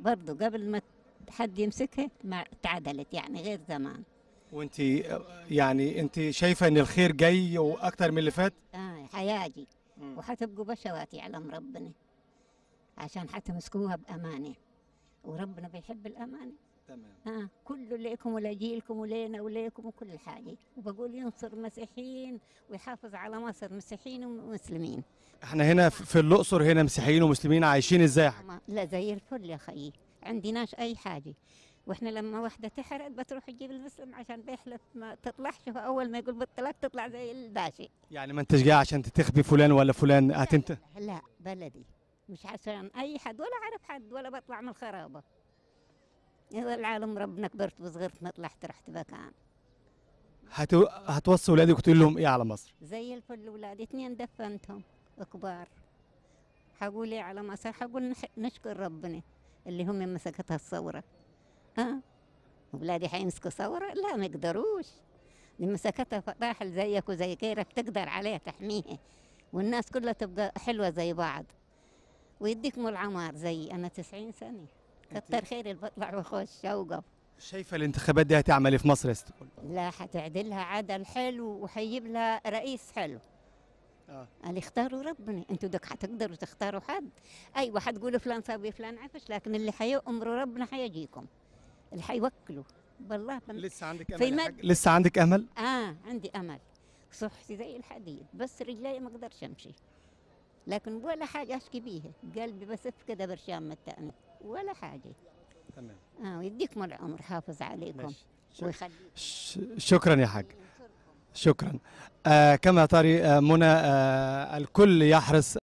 برضه قبل ما حد يمسكها ما تعدلت يعني غير زمان وانت يعني انت شايفه ان الخير جاي واكتر من اللي فات آه حياجي وحتبقوا بشوات يعلم ربنا عشان حتمسكوها بأمانة وربنا بيحب الأمانة تمام آه كله ليكم ولجيلكم ولينا وليكم وكل حاجة وبقول ينصر المسيحيين ويحافظ على مصر مسيحيين ومسلمين احنا هنا في في الاقصر هنا مسيحيين ومسلمين عايشين ازاي يا حاج؟ ما- لا زي الفل يا خيي عندناش أي حاجة واحنا لما واحدة تحرق بتروح تجيب المسلم عشان بيحلف ما تطلعش فأول ما يقول بالطلاق تطلع زي الباشا يعني ما انتش جاي عشان تخبي فلان ولا فلان هتمت لا بلدي مش عشان اي حد ولا اعرف حد ولا بطلع من الخرابه يا العالم ربنا كبرت وصغرت ما طلعت رحت مكان هت... هتوصي ولادك وتقول لهم ايه على مصر زي الفل ولادي اثنين دفنتهم كبار حقول ايه على مصر حقول نح- نشكر ربنا اللي هم مسكتها الثوره ها ولادي حيمسكوا ثوره لا ما يقدروش اللي مسكتها فطاحل زيك وزي غيرك تقدر عليها تحميها والناس كلها تبقى حلوه زي بعض ويديكم العمار زي انا 90 سنه كتر خير اللي بطلع واخش اوقف شايفه الانتخابات دي هتعمل ايه في مصر يا ست الكل؟ لا حتعدلها عدل حلو وحيجيب لها رئيس حلو آه. قال اختاروا ربنا انتوا دك حتقدروا تختاروا حد ايوه حتقولوا فلان سوي فلان عفش لكن اللي حيأمروا ربنا حيجيكم اللي حيوكلوا بالله بن... لسه عندك في امل يا مد- حاج؟ لسه عندك امل اه عندي امل صحتي زي الحديد بس رجلي ما اقدرش امشي لكن ولا حاجه اشكي بيها قلبي بسف كده برشام من التأمين ولا حاجه تمام اه ويديكم العمر حافظ عليكم ماشي شك- ويخليكم ش- شكرا يا حاج شكرا آه كما ترى آه منى آه الكل يحرص